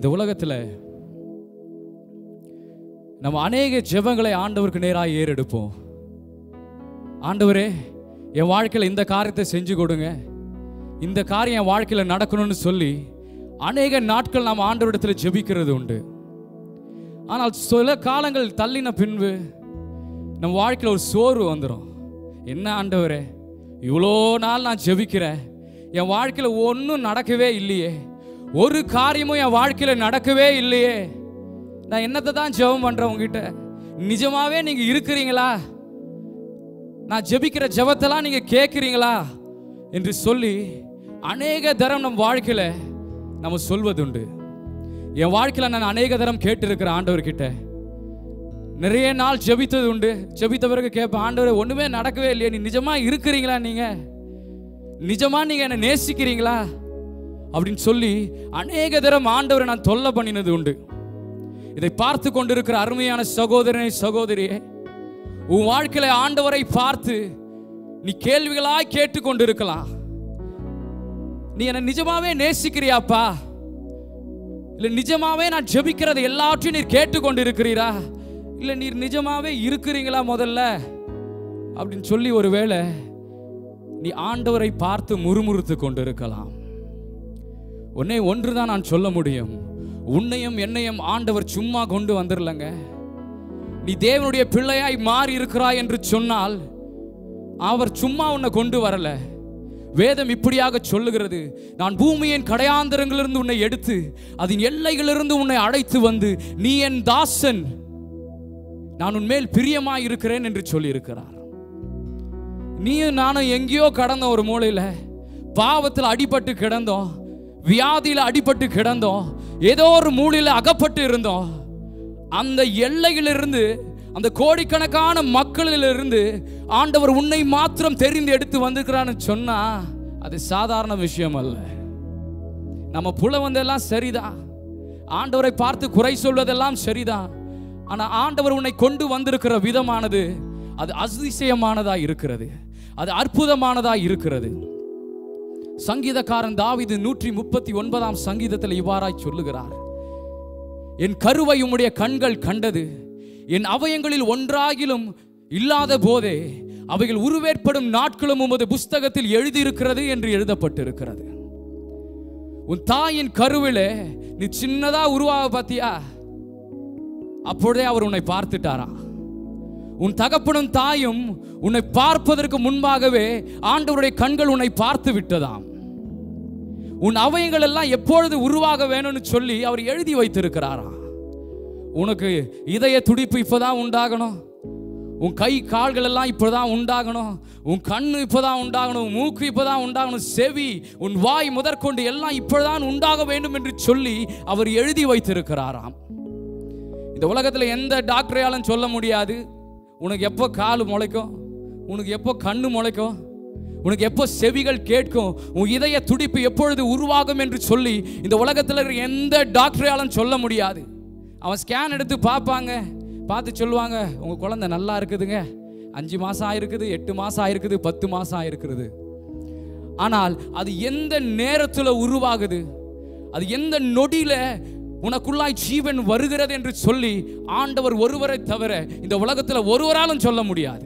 இந்த உலகத்தில் நம்ம அநேக ஜெபங்களை ஆண்டவருக்கு நேராக ஏறெடுப்போம் ஆண்டவரே என் வாழ்க்கையில் இந்த காரியத்தை செஞ்சு கொடுங்க இந்த காரியம் என் வாழ்க்கையில் நடக்கணும்னு சொல்லி அநேக நாட்கள் நாம் ஆண்டவரிடத்தில் ஜெபிக்கிறது உண்டு ஆனால் சில காலங்கள் தள்ளின பின்பு நம்ம வாழ்க்கையில் ஒரு சோர்வு வந்துடும் என்ன ஆண்டவரே இவ்வளோ நாள் நான் ஜெபிக்கிறேன் என் வாழ்க்கையில் ஒன்றும் நடக்கவே இல்லையே ஒரு காரியமும் என் வாழ்க்கையில் நடக்கவே இல்லையே நான் என்னத்தை தான் ஜெபம் பண்ணுறேன் உங்ககிட்ட நிஜமாவே நீங்கள் இருக்கிறீங்களா நான் ஜெபிக்கிற ஜெபத்தெல்லாம் நீங்கள் கேட்குறீங்களா என்று சொல்லி அநேக தரம் நம் வாழ்க்கையில் நம்ம சொல்வதுண்டு என் வாழ்க்கையில் நான் அநேக தரம் கேட்டிருக்கிறேன் ஆண்டவர்கிட்ட நிறைய நாள் ஜெபித்தது உண்டு ஜெபித்த பிறகு கேட்பேன் ஆண்டவரே ஒண்ணுமே நடக்கவே இல்லையே நீ நிஜமா இருக்கிறீங்களா நீங்க நிஜமா நீங்க என்ன நேசிக்கிறீங்களா அப்படின்னு சொல்லி அநேக தரம் ஆண்டவரை நான் தொல்லை பண்ணினது உண்டு இதை பார்த்து கொண்டிருக்கிற அருமையான சகோதரனை சகோதரியே உன் வாழ்க்கையில ஆண்டவரை பார்த்து நீ கேள்விகளாய் கேட்டு கொண்டிருக்கலாம் நீ என்ன நிஜமாவே நேசிக்கிறியாப்பா இல்ல நிஜமாவே நான் ஜெபிக்கிறது எல்லாவற்றையும் நீர் கேட்டுக்கொண்டிருக்கிறீரா இல்ல நீர் நிஜமாவே இருக்கிறீங்களா முதல்ல அப்படின்னு சொல்லி ஒருவேளை நீ ஆண்டவரை பார்த்து முறுமுறுத்து கொண்டிருக்கலாம் உன்னை ஒன்றுதான் நான் சொல்ல முடியும் உன்னையும் என்னையும் ஆண்டவர் சும்மா கொண்டு வந்துடலங்க நீ தேவனுடைய பிள்ளையாய் மாறி இருக்கிறாய் என்று சொன்னால் அவர் சும்மா உன்னை கொண்டு வரல வேதம் இப்படியாக சொல்லுகிறது நான் பூமியின் கடையாந்தரங்களிலிருந்து உன்னை எடுத்து அதன் எல்லைகளிலிருந்து உன்னை அழைத்து வந்து நீ என் தாசன் நான் உன்மேல் பிரியமாய் இருக்கிறேன் என்று சொல்லியிருக்கிறார் நீயும் நானும் எங்கேயோ கடந்த ஒரு மூலையில பாவத்தில் அடிபட்டு கிடந்தோம் வியாதியில் அடிபட்டு கிடந்தோம் ஏதோ ஒரு மூலையில அகப்பட்டு இருந்தோம் அந்த எல்லையிலிருந்து அந்த கோடிக்கணக்கான மக்களிலிருந்து ஆண்டவர் உன்னை மாத்திரம் தெரிந்து எடுத்து வந்திருக்கிறான்னு சொன்னா அது சாதாரண விஷயம் அல்ல நம்ம புல வந்தெல்லாம் சரிதான் ஆண்டவரை பார்த்து குறை சொல்வதெல்லாம் சரிதான் ஆனா ஆண்டவர் உன்னை கொண்டு வந்திருக்கிற விதமானது அது அதிசயமானதா இருக்கிறது அது அற்புதமானதா இருக்கிறது சங்கீதக்காரன் தாவீது நூற்றி முப்பத்தி ஒன்பதாம் சங்கீதத்தில் இவ்வாறாய் சொல்லுகிறார் என் கருவை உம்முடைய கண்கள் கண்டது என் அவயங்களில் ஒன்றாகிலும் இல்லாத போதே அவைகள் உருவேற்படும் நாட்களும் உமது புஸ்தகத்தில் எழுதியிருக்கிறது என்று எழுதப்பட்டிருக்கிறது உன் தாயின் கருவிலே நீ சின்னதா உருவாக பாத்தியா அப்பொழுதே அவர் உன்னை பார்த்துட்டாரா உன் தகப்பனும் தாயும் உன்னை பார்ப்பதற்கு முன்பாகவே ஆண்டவருடைய கண்கள் உன்னை பார்த்து விட்டதாம் உன் அவயங்கள் எல்லாம் எப்பொழுது உருவாக வேணும்னு சொல்லி அவர் எழுதி வைத்திருக்கிறாராம் உனக்கு இதய துடிப்பு இப்பதான் உண்டாகணும் உன் கை கால்கள் எல்லாம் இப்பதான் உண்டாகணும் உன் கண்ணு இப்பதான் உண்டாகணும் உன் மூக்கு இப்பதான் உண்டாகணும் செவி உன் வாய் முதற்கொண்டு எல்லாம் இப்பதான் உண்டாக வேண்டும் என்று சொல்லி அவர் எழுதி வைத்திருக்கிறாராம் இந்த உலகத்தில் எந்த டாக்டரையாலும் சொல்ல முடியாது உனக்கு எப்போ கால் முளைக்கும் உனக்கு எப்போ கண்ணு முளைக்கும் உனக்கு எப்போ செவிகள் கேட்கும் உன் இதய துடிப்பு எப்பொழுது உருவாகும் என்று சொல்லி இந்த உலகத்தில் இருக்கிற எந்த டாக்டரையாலும் சொல்ல முடியாது அவன் ஸ்கேன் எடுத்து பார்ப்பாங்க பார்த்து சொல்லுவாங்க உங்கள் குழந்தை நல்லா இருக்குதுங்க அஞ்சு மாதம் ஆயிருக்குது எட்டு மாதம் ஆயிருக்குது பத்து மாதம் ஆயிருக்கிறது ஆனால் அது எந்த நேரத்தில் உருவாகுது அது எந்த நொடியில உனக்குள்ளாய் ஜீவன் வருகிறது என்று சொல்லி ஆண்டவர் ஒருவரை தவிர இந்த உலகத்தில் ஒருவராலும் சொல்ல முடியாது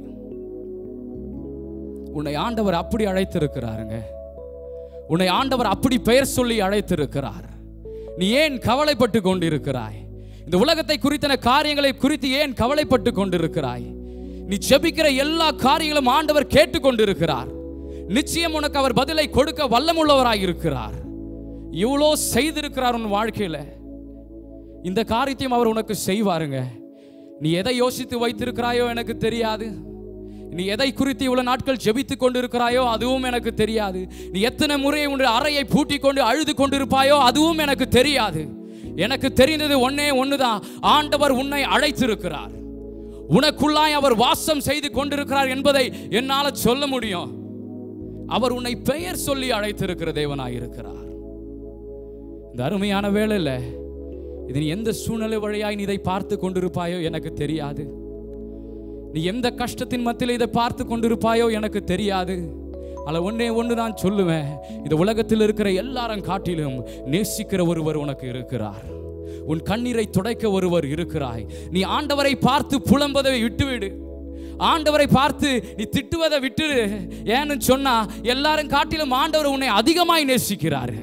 உன்னை ஆண்டவர் அப்படி அழைத்திருக்கிறாருங்க உன்னை ஆண்டவர் அப்படி பெயர் சொல்லி அழைத்திருக்கிறார் நீ ஏன் கவலைப்பட்டு கொண்டிருக்கிறாய் இந்த உலகத்தை குறித்தன காரியங்களை குறித்து ஏன் கவலைப்பட்டு கொண்டிருக்கிறாய் நீ ஜெபிக்கிற எல்லா காரியங்களும் ஆண்டவர் கேட்டுக்கொண்டிருக்கிறார் நிச்சயம் உனக்கு அவர் பதிலை கொடுக்க வல்லமுள்ளவராய் இருக்கிறார் இவ்வளோ செய்திருக்கிறார் உன் வாழ்க்கையில இந்த காரியத்தையும் அவர் உனக்கு செய்வாருங்க நீ எதை யோசித்து வைத்திருக்கிறாயோ எனக்கு தெரியாது நீ எதை குறித்து இவ்வளவு நாட்கள் ஜெபித்துக் கொண்டிருக்கிறாயோ அதுவும் எனக்கு தெரியாது நீ எத்தனை முறை உன்னுடைய அறையை பூட்டி கொண்டு அழுது கொண்டிருப்பாயோ அதுவும் எனக்கு தெரியாது எனக்கு தெரிந்தது ஒன்னே ஒண்ணுதான் ஆண்டவர் உன்னை அழைத்திருக்கிறார் உனக்குள்ளாய் அவர் வாசம் செய்து கொண்டிருக்கிறார் என்பதை என்னால சொல்ல முடியும் அவர் உன்னை பெயர் சொல்லி அழைத்திருக்கிற தேவனாய் இருக்கிறார் இந்த அருமையான வேளையில் இது நீ எந்த சூழ்நிலை வழியாய் நீ இதை பார்த்து கொண்டிருப்பாயோ எனக்கு தெரியாது நீ எந்த கஷ்டத்தின் மத்தியில் இதை பார்த்து கொண்டிருப்பாயோ எனக்கு தெரியாது அல்ல ஒன்னே ஒன்று நான் சொல்லுவேன் இந்த உலகத்தில் இருக்கிற எல்லாரும் காட்டிலும் நேசிக்கிற ஒருவர் உனக்கு இருக்கிறார் உன் கண்ணீரை துடைக்க ஒருவர் இருக்கிறாய் நீ ஆண்டவரை பார்த்து புலம்பதை விட்டுவிடு ஆண்டவரை பார்த்து நீ திட்டுவதை விட்டுடு ஏன்னு சொன்னா எல்லாரும் காட்டிலும் ஆண்டவர் உன்னை அதிகமாய் நேசிக்கிறாரு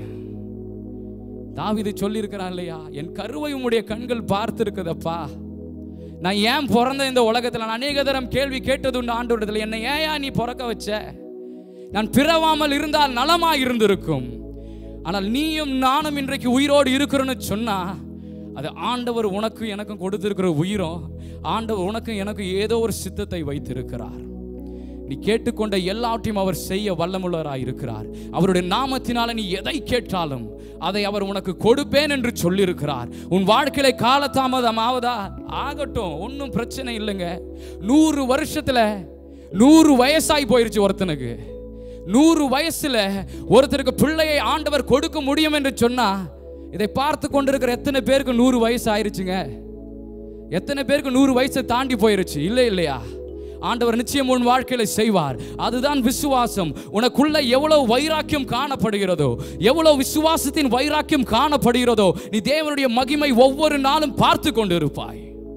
தாவிது சொல்லியிருக்கிறான் இல்லையா என் கருவை உம்முடைய கண்கள் பார்த்துருக்குதப்பா நான் ஏன் பிறந்த இந்த உலகத்தில் நான் அநேக தரம் கேள்வி கேட்டது உண்டு ஆண்டவரத்தில் என்னை ஏயா நீ பிறக்க வச்ச நான் பிறவாமல் இருந்தால் நலமாக இருந்திருக்கும் ஆனால் நீயும் நானும் இன்றைக்கு உயிரோடு இருக்கிறோன்னு சொன்னா அது ஆண்டவர் உனக்கு எனக்கும் கொடுத்திருக்கிற உயிரும் ஆண்டவர் உனக்கும் எனக்கு ஏதோ ஒரு சித்தத்தை வைத்திருக்கிறார் நீ கேட்டுக்கொண்ட எல்லாவற்றையும் அவர் செய்ய வல்லமுள்ளவராய் இருக்கிறார் அவருடைய நாமத்தினால நீ எதை கேட்டாலும் அதை அவர் உனக்கு கொடுப்பேன் என்று சொல்லியிருக்கிறார் உன் வாழ்க்கையில காலதாமதம் ஆவதா ஆகட்டும் ஒன்றும் பிரச்சனை இல்லைங்க நூறு வருஷத்துல நூறு வயசாகி போயிருச்சு ஒருத்தனுக்கு நூறு வயசுல ஒருத்தருக்கு பிள்ளையை ஆண்டவர் கொடுக்க முடியும் என்று சொன்னா இதை பார்த்து கொண்டிருக்கிற எத்தனை பேருக்கு நூறு வயசு ஆயிருச்சுங்க எத்தனை பேருக்கு நூறு வயசை தாண்டி போயிருச்சு இல்லை இல்லையா ஆண்டவர் நிச்சயம் உன் வாழ்க்கையில செய்வார் அதுதான் விசுவாசம் உனக்குள்ள எவ்வளவு வைராக்கியம் காணப்படுகிறதோ எவ்வளவு விசுவாசத்தின் வைராக்கியம் காணப்படுகிறதோ நீ தேவனுடைய மகிமை ஒவ்வொரு நாளும் பார்த்து கொண்டு இருப்பாய்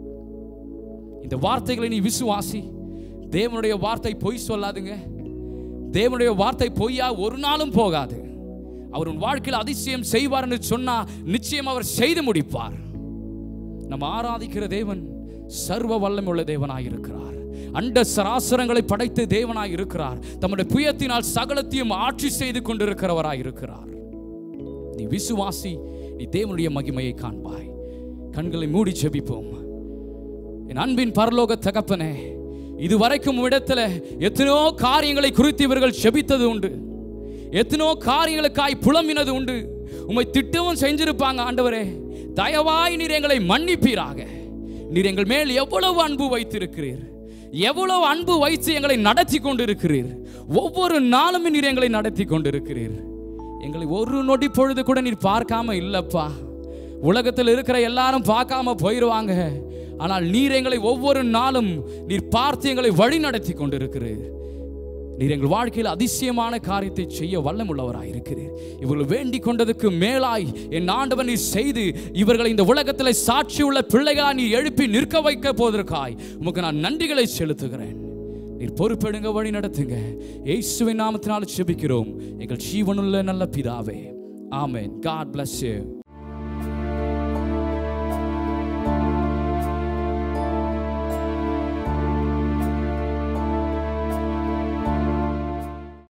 இந்த வார்த்தைகளை நீ விசுவாசி தேவனுடைய வார்த்தை பொய் சொல்லாதுங்க தேவனுடைய வார்த்தை பொய்யா ஒரு நாளும் போகாது அவர் உன் வாழ்க்கையில் அதிசயம் செய்வார் என்று சொன்னா நிச்சயம் அவர் செய்து முடிப்பார் நம்ம ஆராதிக்கிற தேவன் சர்வ வல்லமுள்ள தேவனாய் இருக்கிறார் அண்ட சராசரங்களை படைத்த தேவனாய் இருக்கிறார் தம்முடைய புயத்தினால் சகலத்தையும் ஆட்சி செய்து கொண்டிருக்கிறவராய் இருக்கிறார் நீ விசுவாசி நீ தேவனுடைய மகிமையை காண்பாய் கண்களை மூடி ஜெபிப்போம் என் அன்பின் பரலோக தகப்பனே இதுவரைக்கும் இடத்துல எத்தனையோ காரியங்களை குறித்து இவர்கள் செபித்தது உண்டு எத்தனையோ காரியங்களுக்காய் புலம்பினது உண்டு உம்மை திட்டவும் செஞ்சிருப்பாங்க ஆண்டவரே தயவாய் நீர் எங்களை மன்னிப்பீராக நீர் எங்கள் மேல் எவ்வளவு அன்பு வைத்திருக்கிறீர் எவ்வளவு அன்பு வைத்து எங்களை நடத்தி கொண்டிருக்கிறீர் ஒவ்வொரு நாளும் நீர் எங்களை நடத்தி கொண்டிருக்கிறீர் எங்களை ஒரு நொடி பொழுது கூட நீர் பார்க்காம இல்லப்பா உலகத்தில் இருக்கிற எல்லாரும் பார்க்காம போயிடுவாங்க ஆனால் நீர் எங்களை ஒவ்வொரு நாளும் நீர் பார்த்து எங்களை வழி நடத்தி கொண்டிருக்கிறீர் நீர் எங்கள் வாழ்க்கையில் அதிசயமான காரியத்தை செய்ய வல்லமுள்ளவராய் இருக்கிறீர் இவர்கள் வேண்டிக் கொண்டதுக்கு மேலாய் என் ஆண்டவன் நீர் செய்து இவர்களை இந்த உலகத்தில் சாட்சி உள்ள பிள்ளைகளா நீ எழுப்பி நிற்க வைக்க போவதற்காய் உமக்கு நான் நன்றிகளை செலுத்துகிறேன் நீர் பொறுப்பெடுங்க வழி நடத்துங்க இயேசுவின் நாமத்தினால் செபிக்கிறோம் எங்கள் ஜீவனுள்ள நல்ல பிதாவே ஆமென் காட் bless you